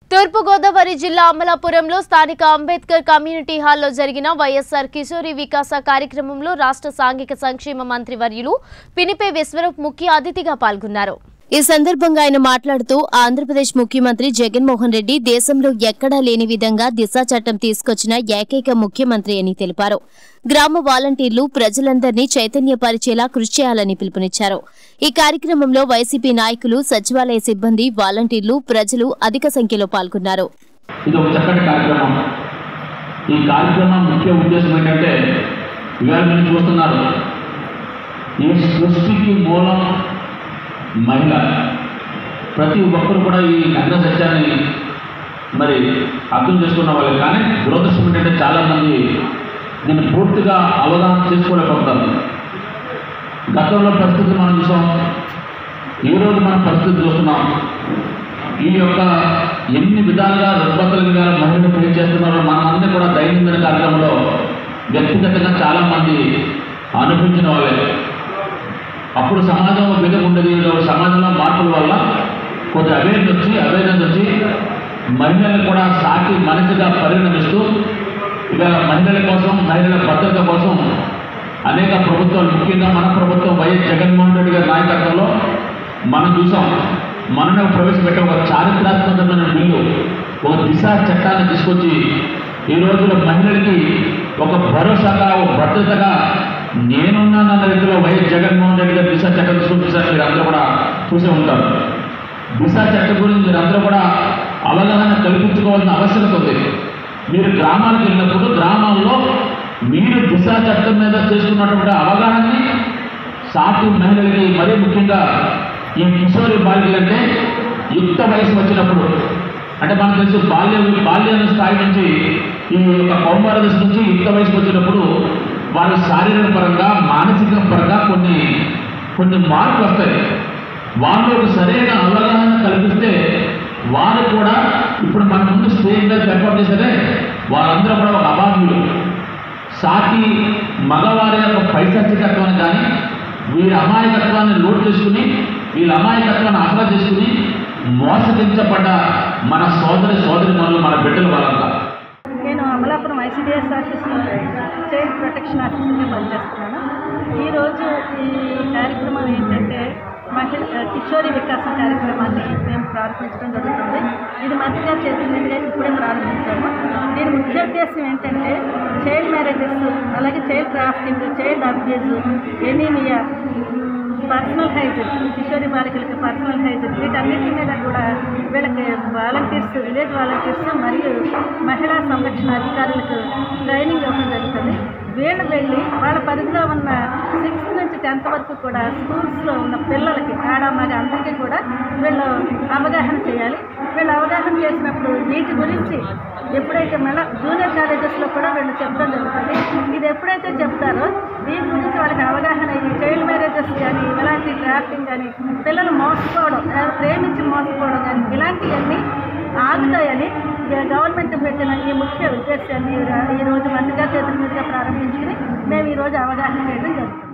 తూర్పుగోదావరి జిల్లా అమలాపురంలో స్థానిక అంబేద్కర్ కమ్యూనిటీ హాల్లో జరిగిన వైఎస్ఆర్ కిషోరి వికాస కార్యక్రమంలో రాష్ట్ర సాంఘిక సంక్షేమ మంత్రి వర్యులు పినిపే విశ్వరూప్ ముఖ్య అతిథిగా పాల్గొన్నారు ఈ సందర్భంగా ఆయన మాట్లాడుతూ ఆంధ్రప్రదేశ్ ముఖ్యమంత్రి జగన్మోహన్ రెడ్డి దేశంలో ఎక్కడా లేని విధంగా దిశా చట్టం తీసుకొచ్చిన ఏకైక ముఖ్యమంత్రి అని తెలిపారు గ్రామ వాలంటీర్లు ప్రజలందరినీ చైతన్యపరిచేలా కృషి చేయాలని పిలుపునిచ్చారు ఈ కార్యక్రమంలో వైసీపీ నాయకులు సచివాలయ సిబ్బంది వాలంటీర్లు ప్రజలు అధిక సంఖ్యలో పాల్గొన్నారు ఇది ఒక చక్కటి కార్యక్రమం ఈ కార్యక్రమం ముఖ్య ఉద్దేశం ఏంటంటే ఇవాళ మీరు చూస్తున్నారు ఈ సృష్టికి మూలం మహిళ ప్రతి ఒక్కరు కూడా ఈ నగ్న సత్యాన్ని మరి అర్థం చేసుకున్న వాళ్ళు కానీ దురదృష్టం ఏంటంటే చాలామంది దీన్ని పూర్తిగా అవగాహన చేసుకోలేకపోతారు గతంలో పరిస్థితి మనం చూసాం ఈరోజు మనం పరిస్థితి చూస్తున్నాం ఈ యొక్క ఎన్ని విధాలుగా రుగ్మతలుగా మహిళలు ప్రే చేస్తున్నారో మనమందరం కూడా దైనందిన కార్యక్రమంలో వ్యక్తిగతంగా చాలామంది అనుభవించిన వాళ్ళే అప్పుడు సమాజం వెలుగు ఉండేది ఈరోజు సమాజంలో మార్పుల వల్ల కొద్ది అవేర్నెస్ వచ్చి అవేర్నెస్ వచ్చి మహిళలను కూడా సాటి మనిషిగా పరిగణిస్తూ ఇవాళ మహిళల కోసం మహిళల భద్రత కోసం అనేక ప్రభుత్వాలు ముఖ్యంగా మన ప్రభుత్వం వైఎస్ జగన్మోహన్ రెడ్డి గారి నాయకత్వంలో మనం చూసాం మననే ప్రవేశపెట్టే ఒక చారిత్రాత్మకమైన బిల్లు ఒక దిశ చట్టాన్ని తీసుకొచ్చి ఈ రోజున మహిళలకి ఒక భరోసాగా ఒక భద్రతగా నేనున్నానన్న రీతిలో వైఎస్ జగన్మోహన్ రెడ్డి గారు దిశ చట్టం తీసుకొచ్చి సార్ మీరు అందరూ కూడా చూసే ఉంటారు దిశ చట్టం గురించి మీరు అందరూ కూడా అవగాహన కల్పించుకోవాల్సిన ఆవశ్యకత ఉంది మీరు గ్రామాలకు వెళ్ళినప్పుడు గ్రామాల్లో మీరు దిశ చట్టం మీద చేసుకున్నటువంటి అవగాహనని సాటి మహిళలకి మరీ ముఖ్యంగా ఈ కిషోరి బాలికలు అంటే యుక్త వయసు వచ్చినప్పుడు అంటే మనకు తెలుసు బాల్య బాల్య స్థాయి నుంచి ఈ యొక్క కౌమార దశ నుంచి యుక్త వయసుకు వచ్చినప్పుడు వాళ్ళు శారీరక పరంగా మానసిక పరంగా కొన్ని కొన్ని మార్పులు వస్తాయి వాళ్ళు ఒక సరైన అవగాహన కల్పిస్తే వారు కూడా ఇప్పుడు మన ముందు స్టేజ్ మీద పెర్ఫార్మ్ చేశారే వారందరూ కూడా ఒక అభాగ్యులు సాటి మగవారి యొక్క పైశాచికత్వాన్ని కానీ వీరి అమాయకత్వాన్ని లోటు చేసుకుని వీళ్ళ అమాయకత్వాన్ని ఆసరా చేసుకుని మోసగించబడ్డ మన సోదరి సోదరి మనులు మన బిడ్డలు వాళ్ళంతా నేను అమలాపురం ఐసీడీఎస్ ఆఫీస్లో చైల్డ్ ప్రొటెక్షన్ ఆఫీసర్గా పనిచేస్తున్నాను ఈరోజు ఈ కార్యక్రమం ఏంటంటే మహిళ కిషోరి వికాసం కార్యక్రమాన్ని మేము ప్రారంభించడం జరుగుతుంది ఇది మంత్రి గారి చేతుల మీదుగా ఇప్పుడే ప్రారంభించాము దీని ముఖ్య ఉద్దేశం ఏంటంటే చైల్డ్ మ్యారేజెస్ అలాగే child trafficking child abuse anaemia personal hygiene కిషోరి బాలికలకి పర్సనల్ హైజీన్ వీటన్నిటి మీద కూడా వీళ్ళకి వాలంటీర్స్ విలేజ్ వాలంటీర్స్ మరియు మహిళా సంరక్షణ అధికారులకు ట్రైనింగ్ ఇవ్వడం జరుగుతుంది వీళ్ళు వెళ్ళి వాళ్ళ పరిధిలో ఉన్న సిక్స్త్ నుంచి టెన్త్ వరకు కూడా స్కూల్స్లో ఉన్న పిల్లలకి ఆడ మగ అందరికీ కూడా వీళ్ళు అవగాహన చేయాలి వీళ్ళు అవగాహన చేసినప్పుడు వీటి గురించి ఎప్పుడైతే మళ్ళీ జూనియర్ కాలేజెస్లో కూడా వీళ్ళు చెప్పడం జరుగుతుంది ఇది ఎప్పుడైతే చెప్తారో దీని గురించి వాళ్ళకి అవగాహన అయ్యి చైల్డ్ మ్యారేజెస్ కానీ ఇలాంటి ట్రాఫింగ్ కానీ పిల్లలు మోసపోవడం ఆ, ప్రేమించి మోసపోవడం కానీ ఇలాంటివన్నీ ఆగుతాయని గవర్నమెంట్ పెట్టిన ఈ ముఖ్య ఉద్దేశాన్ని ఈ రోజు మంత్రిగా చేతుల మీదుగా ప్రారంభించుకుని మేము ఈరోజు అవగాహన చేయడం జరుగుతుంది